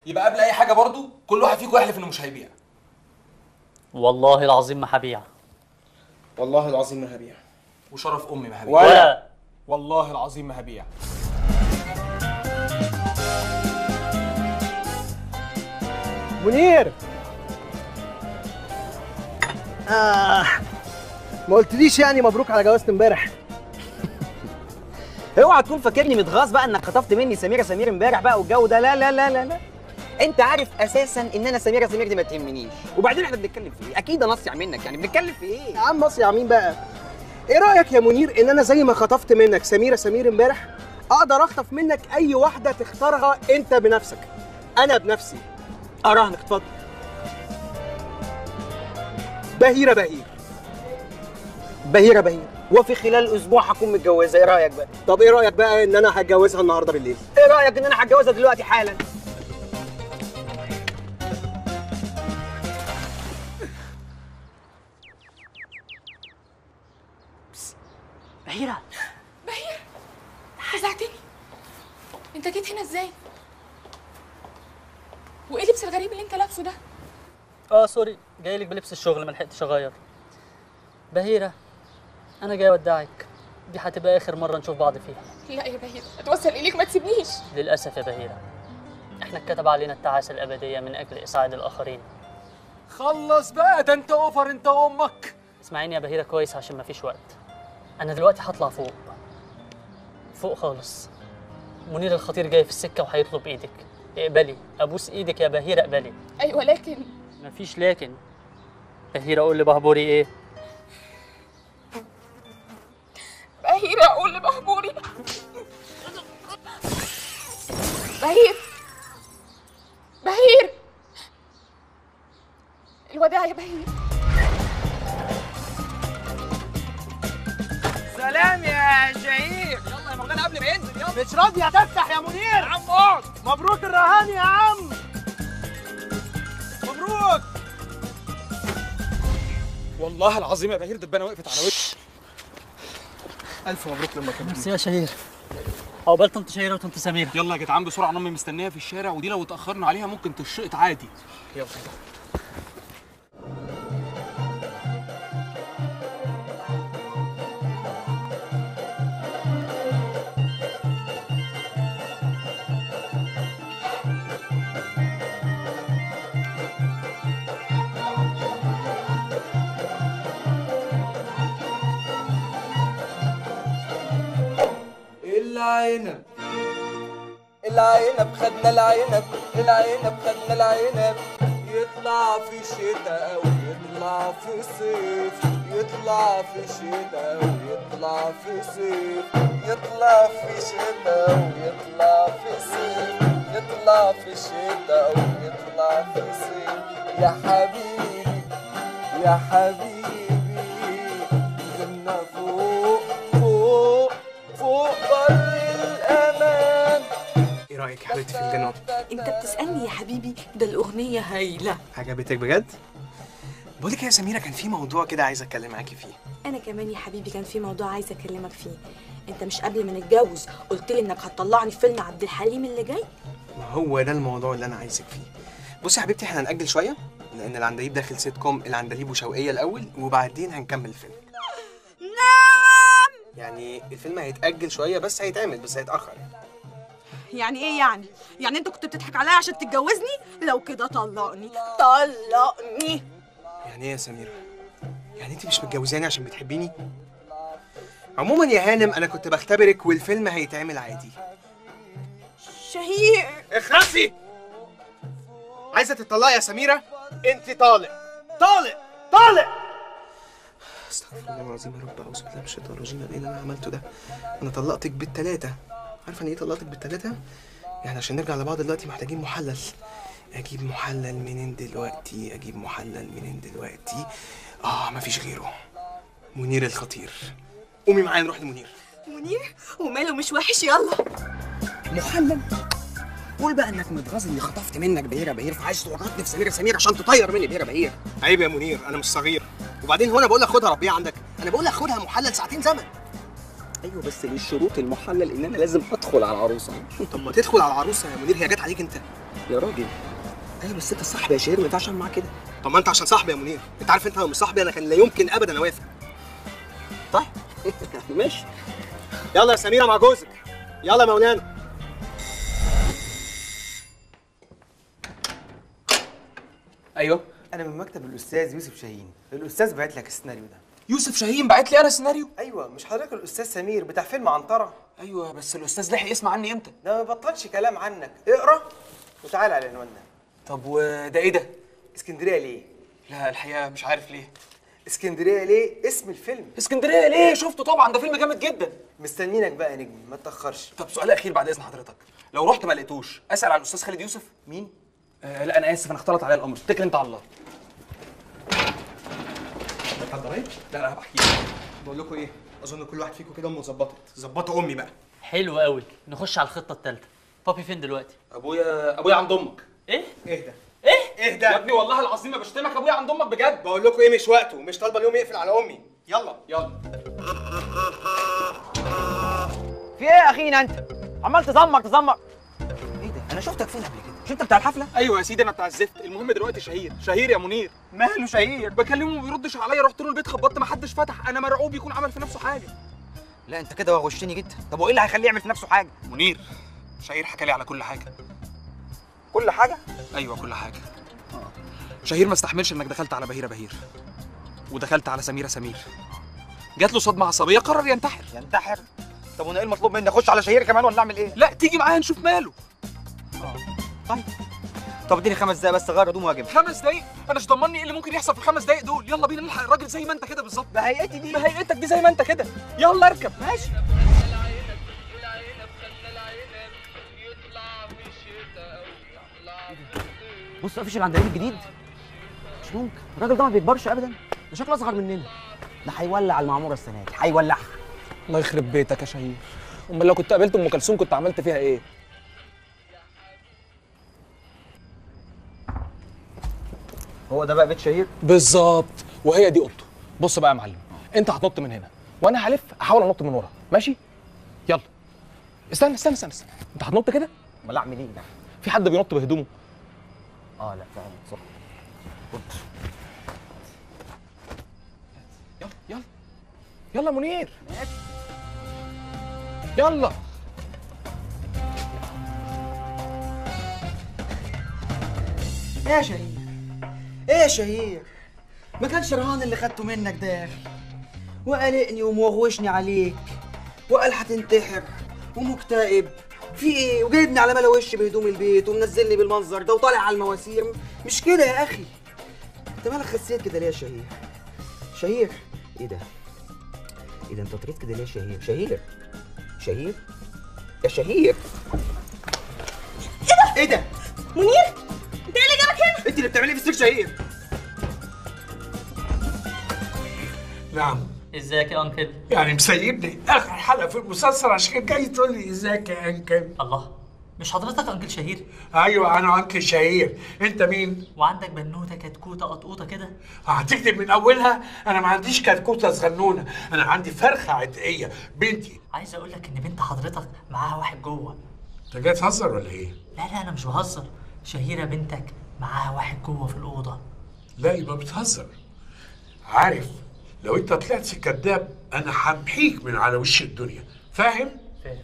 يبقى قبل اي حاجه برضو كل واحد فيكم يحلف انه مش هيبيع والله العظيم ما هبيع والله العظيم ما هبيع وشرف امي ما هبيع ولا والله العظيم ما هبيع منير آه ما قلتليش يعني مبروك على جوازة امبارح اوعى تكون فاكرني متغاظ بقى انك خطفت مني سميره سمير امبارح بقى والجو ده لا لا لا لا لا انت عارف اساسا ان انا سميره سمير دي ما تهمنيش وبعدين احنا بنتكلم في ايه اكيد انا اصيع منك يعني بنتكلم في ايه يا عم اصل يا مين بقى ايه رايك يا منير ان انا زي ما خطفت منك سميره سمير امبارح اقدر اخطف منك اي واحده تختارها انت بنفسك انا بنفسي اراهنك اتفضل بهيره بهير بهيره بهير وفي خلال اسبوع هكون متجوزه ايه رايك بقى طب ايه رايك بقى ان انا هتجوزها النهارده بالليل ايه رايك ان انا هتجوزها دلوقتي حالا بهيرة بهير فزعتني انت جيت هنا ازاي وايه اللبس الغريب اللي انت لابسه ده اه سوري جاي لك بلبس الشغل ما لحقتش اغير بهيرة انا جاي اودعك دي هتبقى اخر مرة نشوف بعض فيها لا يا بهير اتوسل اليك ما تسيبنيش للاسف يا بهيرة احنا اتكتب علينا التعاسة الابدية من اجل اسعاد الاخرين خلص بقى ده انت اوفر انت وامك اسمعيني يا بهيرة كويس عشان مفيش وقت انا دلوقتي هطلع فوق فوق خالص منير الخطير جاي في السكة وهيطلب ايدك اقبلي ابوس ايدك يا بهيرة اقبلي ايوه لكن مفيش لكن بهيرة قول لي بهبوري ايه بهير اقول لمهبوري بهير بهير الوداع يا بهير سلام يا شهير يلا يا مولانا قبل ما ينزل يلا مش راضيه تفتح يا منير يا عم اقعد مبروك الرهان يا عم مبروك والله العظيم يا بهير دبانه وقفت على وشي الف مبروك لما كملت ميرسي يا شهير عقبال طنط شهيرة وطنط سميرة يلا يا جدعان بسرعه انا امي مستنيه في الشارع ودي لو اتاخرنا عليها ممكن تشقط عادي يلا العنب العنب خدنا العنب العنب خدنا العنب يطلع في شتاء ويطلع في صيف يطلع في شتاء ويطلع في صيف يطلع في شتاء ويطلع في صيف يطلع في شتاء ويطلع في صيف يا حبيبي يا حبيبي كنا فوق فوق فوق بر الأمان ايه رايك يا حبيبتي في الجنون انت بتسألني يا حبيبي ده الأغنية هايلة عجبتك بجد بقول لك يا سميره كان في موضوع كده عايز اتكلم معاكي فيه أنا كمان يا حبيبي كان في موضوع عايزة أكلمك فيه انت مش قبل ما نتجوز قلت لي انك هتطلعني في فيلم عبد الحليم اللي جاي ما هو ده الموضوع اللي انا عايزك فيه بصي يا حبيبتي احنا هنأجل شويه لان العندليب داخل سيت كوم العندليب وشوقيه الاول وبعدين هنكمل الفيلم نعم يعني الفيلم هيتأجل شويه بس هيتعمل بس هيتأخر يعني ايه يعني يعني انت كنت بتضحك عليا عشان تتجوزني لو كده طلقني طلقني يعني ايه يا سميرة؟ يعني انت مش متجوزاني عشان بتحبيني؟ عموما يا هانم انا كنت بختبرك والفيلم هيتعمل عادي شهير اخرسي عايزه تطلقي يا سميرة؟ انت طالق طالق طالق استغفر الله العظيم يا رب اعوذ بالله من الشيطان الرجيم ايه اللي انا عملته ده؟ انا طلقتك بالتلاتة عارفه يعني ايه طلقتك بالتلاتة؟ يعني عشان نرجع لبعض دلوقتي محتاجين محلل اجيب محلل منين دلوقتي اجيب محلل منين دلوقتي اه مفيش غيره منير الخطير قومي معايا نروح لمنير منير وماله مش وحش يلا محلل قول بقى انك متغاظ اني خطفت منك بهيره بهير فعايز توقعتني في سميره سمير عشان تطير مني بهيره بهير عيب يا منير انا مش صغير وبعدين هو انا بقول لك خدها ربيع عندك انا بقول لك خدها محلل ساعتين زمن ايوه بس للشروط المحلل ان انا لازم ادخل على العروسه طب ما تدخل على العروسه يا منير هي جت عليك انت يا راجل ايوه بس انت صاحبي يا شهير ما ينفعش اعمل معاك كده طب ما انت عشان صاحبي يا منير انت عارف انت لو مش صاحبي انا كان لا يمكن ابدا اوافق طيب ماشي يلا يا سميره مع جوزك يلا يا مولانا ايوه انا من مكتب الاستاذ يوسف شاهين الاستاذ بعت لك السيناريو ده يوسف شاهين بعت لي انا سيناريو ايوه مش حضرتك الاستاذ سمير بتاع فيلم عنتره ايوه بس الاستاذ لحق يسمع عني امتى ده ما بطلش كلام عنك اقرا وتعال على العنوان ده طب وده ايه ده اسكندريه ليه لا الحقيقه مش عارف ليه اسكندريه ليه اسم الفيلم اسكندريه ليه شفته طبعا ده فيلم جامد جدا مستنينك بقى يا نجم ما تاخرش طب سؤال اخير بعد اذن حضرتك لو رحت ما لقيتوش اسال على الاستاذ خالد يوسف مين آه لا انا اسف انا اختلط عليا الامر اتكل انت على الله اتفضل لا لا بحكي لك. بقول لكم ايه اظن كل واحد فيكم كده امه ظبطت ظبطوا امي بقى حلو قوي نخش على الخطه الثالثه بابي فين دلوقتي ابويا ابويا عند امك ايه اهدى ايه اهدى يا ابني والله العظيم ما بشتمك ابويا عند امك بجد بقول لكم ايه مش وقته مش طالبه اليوم يقفل على امي يلا يلا في ايه يا اخينا انت عمال تزمر تزمر ايه ده انا شفتك فين قبل كده مش انت بتاع الحفله ايوه يا سيدي انا بتاع الزفت المهم دلوقتي شهير شهير يا منير ماله شهير بكلمه ما بيردش عليا رحت له البيت خبطت ما حدش فتح انا مرعوب يكون عمل في نفسه حاجه لا انت كده وغشتني جدا طب وايه اللي هيخليه يعمل في نفسه حاجه منير شهير حكى لي على كل حاجه كل حاجه ايوه كل حاجه شهير ما استحملش انك دخلت على بهيره بهير ودخلت على سميره سمير جات له صدمه عصبيه قرر ينتحر ينتحر طب وانا ايه المطلوب مني اخش على شهير كمان ولا اعمل ايه لا تيجي معايا نشوف ماله طيب طب اديني خمس دقايق بس اغير هدوم واجيب خمس دقايق انا مش ضمني ايه اللي ممكن يحصل في الخمس دقايق دول يلا بينا نلحق الراجل زي ما انت كده بالظبط بهيئتي دي بهيئتك دي زي ما انت كده يلا اركب ماشي بص مفيش العندليب الجديد مش ممكن الراجل ده ما بيكبرش ابدا ده شكله اصغر مننا ده هيولع المعموره السنه دي هيولعها الله يخرب بيتك يا شهير امال لو كنت قابلت ام كلثوم كنت عملت فيها ايه هو ده بقى بيت شهير بالظبط وهي دي اوضته بص بقى يا معلم انت هتنط من هنا وانا هلف احاول انط من ورا ماشي يلا استنى استنى استنى, استنى. انت هتنط كده امال اعمل ايه في حد بينط بهدومه اه لا فعلا صح يلا يلا يلا منير يلا يا شهير ايه يا شهير ما كانش رهان اللي خدته منك ده يا اخي وقلقني وموغوشني عليك وقال هتنتحر ومكتئب في ايه وجايبني على ملا وش بهدوم البيت ومنزلني بالمنظر ده وطالع على المواسير مش كده يا اخي انت مالك خسيت كده ليه يا شهير شهير ايه ده ايه ده انت طريت كده ليه يا شهير شهير شهير يا شهير ايه ده منير انت ايه اللي جابك هنا انت اللي بتعملي في السير شهير نعم ازيك يا انكل يعني مسيبني اخر حلقه في المسلسل عشان جاي تقول لي ازيك يا انكل الله مش حضرتك انكل شهير ايوه انا انكل شهير انت مين وعندك بنوته كتكوته قطقوطه كده هتكتب من اولها انا ما عنديش كتكوته صغنونه انا عندي فرخه عتقيه بنتي عايز اقول لك ان بنت حضرتك معاها واحد جوه انت جاي تهزر ولا ايه لا لا انا مش بهزر شهيره بنتك معاها واحد جوه في الاوضه لا يبقى بتهزر عارف لو انت طلعت كذاب انا همحيك من على وش الدنيا فاهم فاهم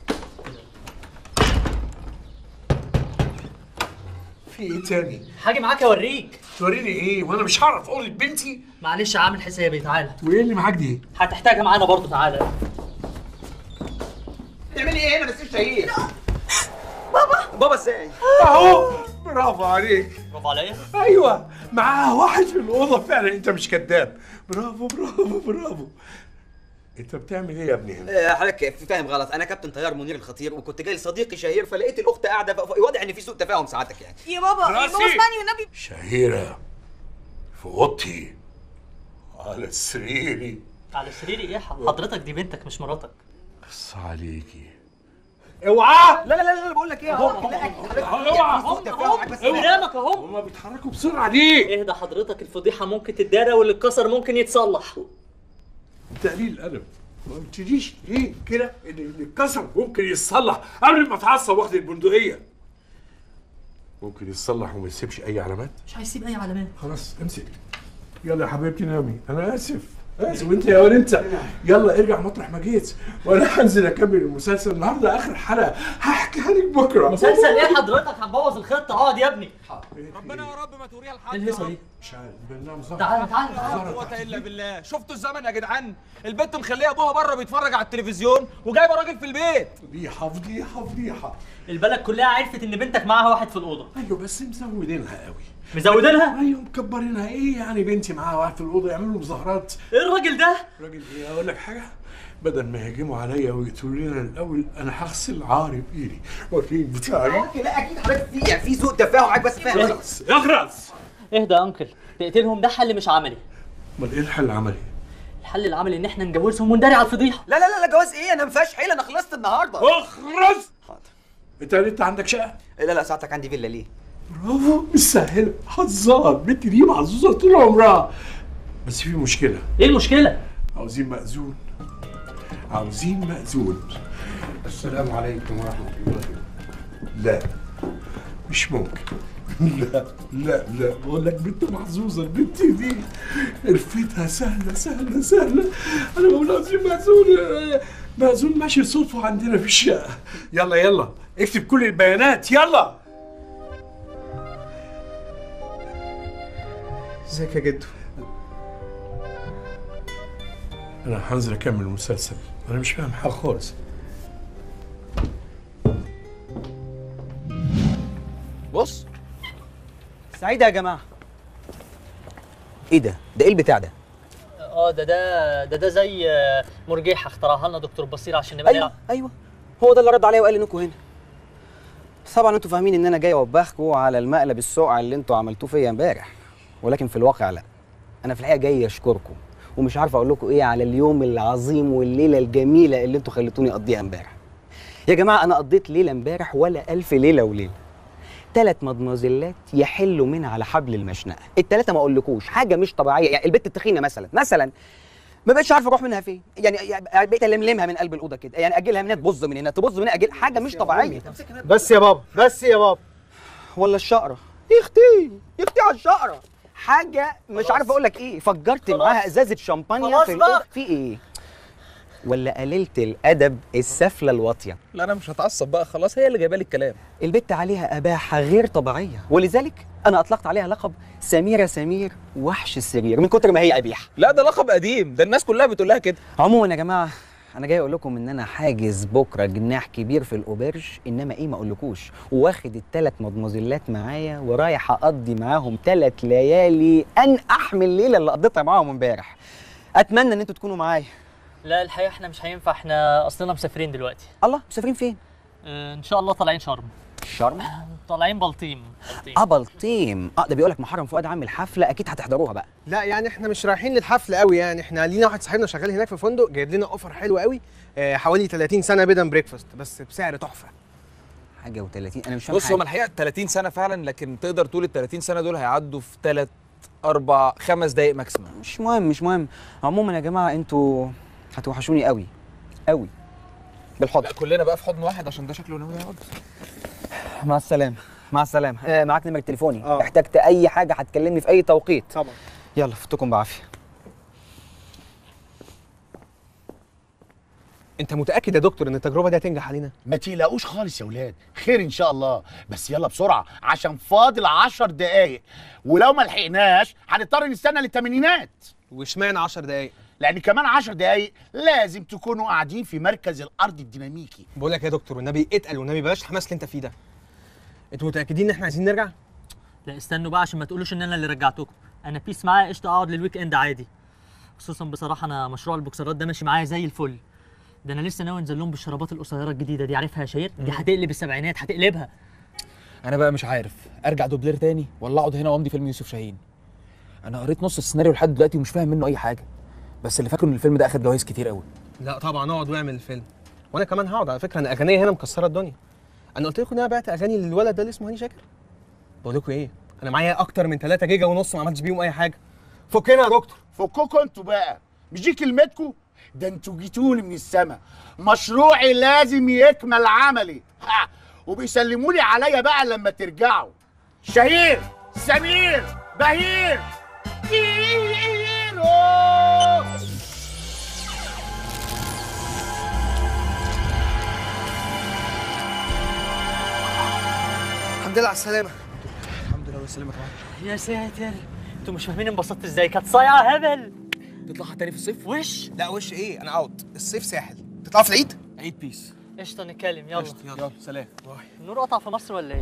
في ايه تاني حاجه معاك اوريك توريني ايه وانا مش هعرف اقول لبنتي معلش عامل حسابي تعالى وايه اللي معاك دي هتحتاجها معانا برضو تعالى بتعملي ايه هنا بس شهير بابا بابا ازاي اهو برافو عليك برافو عليا ايوه معاها واحد في الاوضه فعلا انت مش كذاب برافو برافو برافو انت بتعمل ايه يا ابني هنا آه، حضرتك فاهم غلط انا كابتن طيار منير الخطير وكنت جاي لصديقي شهير فلقيت الاخت قاعده ف- واضح ان في سوء تفاهم ساعتك يعني يا بابا يا راسي. بابا اسمعني والنبي شهيرة في اوضتي على سريري على سريري ايه حضرتك دي بنتك مش مراتك بص عليكي اوعى لا لا لا لا بقول لك ايه اهو اوعى قدامك اهو هما بيتحركوا بسرعه ليه اهدى حضرتك الفضيحه ممكن تتدارى واللي اتكسر ممكن يتصلح تقليل الادب ما قلتليش ليه كده ان اللي اتكسر ممكن يتصلح قبل ما اتعصب واخد البندقيه ممكن يتصلح وما يسيبش اي علامات مش هيسيب اي علامات خلاص امسك يلا يا حبيبتي نامي انا اسف اسف وانت يا ولد انت يلا ارجع مطرح ما جيت وانا هنزل اكمل المسلسل النهارده اخر حلقه هحكيها لك بكره مسلسل ايه حضرتك هتبوظ الخطه اقعد يا ابني ربنا يا رب ما توريها لحد ايه الهيصه دي مش عارف بالله مزار تعالى تعالى لا قوة الا بالله شفتوا الزمن يا جدعان البنت مخليه ابوها بره بيتفرج على التلفزيون وجايبه راجل في البيت فضيحه فضيحه فضيحه البلد كلها عرفت ان بنتك معاها واحد في الاوضه ايوه بس مزودينها قوي مزودينها ايوه مكبرينها ايه يعني بنتي معاها واحد في الاوضه يعملوا مظاهرات ايه الراجل ده راجل ايه اقول لك حاجه بدل ما يهجموا عليا ويقتلوا لنا الاول انا هغسل عاري بايدي وريك بتاعي لا اكيد حضرتك في يعني في سوء تفاهم معاك بس فاهم اخرس اخرس اهدى يا انكل تقتلهم ده حل مش عملي امال ايه الحل العملي؟ الحل العملي ان احنا نجوزهم ونداري على الفضيحه لا لا لا لا جواز ايه انا ما فيهاش حيله انا خلصت النهارده اخرس انت انت عندك شقه؟ لا لا ساعتك عندي فيلا ليه برافو مش سهله حظاظ بنتي دي محظوظه طول عمرها بس في مشكله ايه المشكله عاوزين مأذون عاوزين مأذون السلام عليكم ورحمة الله لا مش ممكن لا لا لا بقول لك بنت محظوظة البنت دي عرفتها سهلة سهلة سهلة أنا بقول عاوزين مأذون مأذون ماشي صدفة عندنا في الشقة يلا يلا اكتب كل البيانات يلا ازيك يا جدو أنا هنزل أكمل المسلسل أنا مش فاهم حاجة خالص بص سعيدة يا جماعة ايه ده؟ ده ايه البتاع ده؟ اه ده ده ده ده زي آه، مرجيحه اخترعها لنا دكتور بصير عشان نبقى ايوه نلعب ايوه هو ده اللي رد عليا وقال لي انكم هنا بس طبعا انتوا فاهمين ان انا جاي اوبخكم على المقلب السقع اللي انتوا عملتوه فيا امبارح ولكن في الواقع لا انا في الحقيقه جاي اشكركم ومش عارف اقول لكم ايه على اليوم العظيم والليله الجميله اللي انتوا خليتوني اقضيها امبارح يا جماعه انا قضيت ليله امبارح ولا الف ليله وليله ثلاث مدموزيلات يحلوا من على حبل المشنقه الثلاثه ما اقولكوش حاجه مش طبيعيه يعني البت التخينه مثلا مثلا ما بقتش عارف اروح منها فين يعني يعني بقيت الملمها من قلب الاوضه كده يعني اجيلها من هنا تبظ من هنا تبظ من هنا اجيل حاجه مش طبيعيه بس يا بابا بس يا بابا ولا الشقره يا اختي يا اختي على الشقره حاجه مش عارف اقول لك ايه فجرت معاها ازازه شمبانيا خلاص في بقى. الأوضة. في ايه ولا قللت الادب السفله الواطيه لا انا مش هتعصب بقى خلاص هي اللي جايبه لي الكلام البت عليها اباحه غير طبيعيه ولذلك انا اطلقت عليها لقب سميره سمير وحش السرير من كتر ما هي قبيحه لا ده لقب قديم ده الناس كلها بتقول لها كده عموما يا جماعه انا جاي اقول لكم ان انا حاجز بكره جناح كبير في الاوبرج انما ايه ما اقولكوش واخد الثلاث مدموزيلات معايا ورايح اقضي معاهم ثلاث ليالي ان احمل الليله اللي قضيتها معاهم امبارح اتمنى ان انتوا تكونوا معايا لا الحقيقه احنا مش هينفع احنا اصلنا مسافرين دلوقتي الله مسافرين فين آه، ان شاء الله طالعين شرم شرم طالعين بلطيم بلطيم. ابلطيم اه ده بيقول لك محرم فؤاد عامل حفله اكيد هتحضروها بقى لا يعني احنا مش رايحين للحفل قوي يعني احنا لينا واحد صاحبنا شغال هناك في فندق جايب لنا اوفر حلو قوي آه، حوالي 30 سنه بيدا بريكفاست بس بسعر تحفه حاجه و30 انا مش فاهم بص حاجة. هما الحقيقه 30 سنه فعلا لكن تقدر تقول ال 30 سنه دول هيعدوا في 3 4 5 دقائق ماكسيمم مش مهم مش مهم عموما يا جماعه انتوا هتوحشوني قوي قوي بالحضن لا كلنا بقى في حضن واحد عشان ده شكله ناوي يقعد مع السلامه مع السلامه آه معاك نمره تليفوني آه. احتجت اي حاجه هتكلمني في اي توقيت طبعا يلا فتكم بعافيه انت متاكد يا دكتور ان التجربه دي هتنجح علينا ما تقلقوش خالص يا ولاد خير ان شاء الله بس يلا بسرعه عشان فاضل عشر دقايق ولو ما لحقناش هنضطر نستنى للثمانينات واشمعنى 10 دقايق لان كمان عشر دقايق لازم تكونوا قاعدين في مركز الارض الديناميكي بقول لك يا دكتور والنبي اتقل والنبي بلاش الحماس اللي انت فيه ده انتوا متاكدين ان احنا عايزين نرجع لا استنوا بقى عشان ما تقولوش ان انا اللي رجعتكم انا بيس معايا قشطه اقعد للويك اند عادي خصوصا بصراحه انا مشروع البوكسرات ده ماشي معايا زي الفل ده انا لسه ناوي انزل لهم بالشرابات القصيره الجديده دي عارفها يا شهير دي هتقلب السبعينات هتقلبها انا بقى مش عارف ارجع دوبلير تاني ولا اقعد هنا وامضي فيلم يوسف شاهين انا قريت نص السيناريو لحد دلوقتي ومش فاهم منه اي حاجه بس اللي فاكره ان الفيلم ده اخد جوائز كتير قوي لا طبعا اقعد واعمل الفيلم وانا كمان هقعد على فكره انا اغنيه هنا مكسره الدنيا انا قلت لكم ان انا بعت اغاني للولد ده اللي اسمه هاني شاكر بقول لكم ايه انا معايا اكتر من 3 جيجا ونص ما عملتش بيهم اي حاجه فكنا يا دكتور فككوا انتوا بقى مش دي كلمتكم ده انتوا جيتولي من السما مشروعي لازم يكمل عملي ها وبيسلموا لي عليا بقى لما ترجعوا شهير سمير بهير كيرو الحمد لله على السلامه الحمد لله والسلامة يا ساتر انتوا مش فاهمين انبسطت ازاي كانت صايعه هبل تطلعها تاني في الصيف وش لا وش ايه انا اوت الصيف ساحل تطلعوا في العيد عيد بيس قشطه نتكلم يلا يلا سلام النور قطع في مصر ولا ايه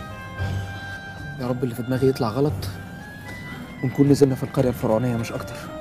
يا رب اللي في دماغي يطلع غلط ونكون نزلنا في القرية الفرعونية مش أكتر